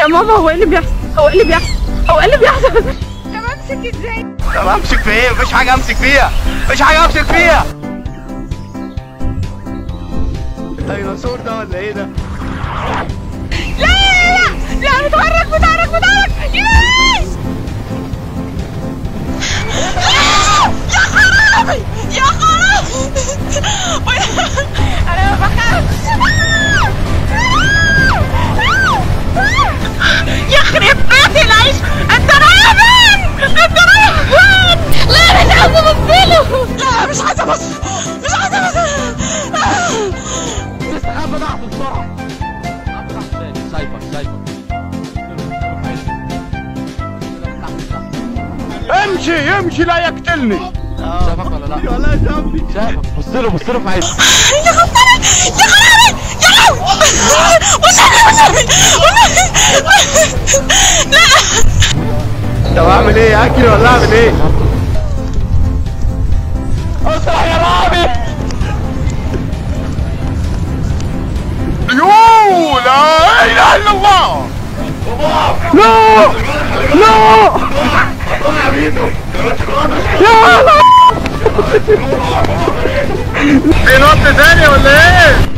ماما هو ايه اللي بيحصل هو ايه اللي بيحصل هو ايه اللي بيحصل طب امسك ازاي طب امسك في ايه مفيش حاجه امسك فيها مفيش حاجه امسك فيها الديناصور ده ولا ايه ده لا لا لا لا بتحرك بتحرك بتحرك ياي! يا خرابي يا خرابي انا بخاف يخرب بيت العيش انت رايح فين انت رايح فين لا مش عايزه ابصله لا مش عايزه ابص مش عايزه ابص استخبى تحت بسرعه سايبك سايبك امشي امشي لا يقتلني شافك ولا لا؟ ولا جنبي شافك بص له بص له في عينه يا خسارة يا خرابي يا لهوي والنبي والنبي والنبي لا طب اعمل ايه اكل ولا اعمل ايه اسرع يا رامي يو لا اله الا الله لا لا يا لا في نط تاني ولا ايه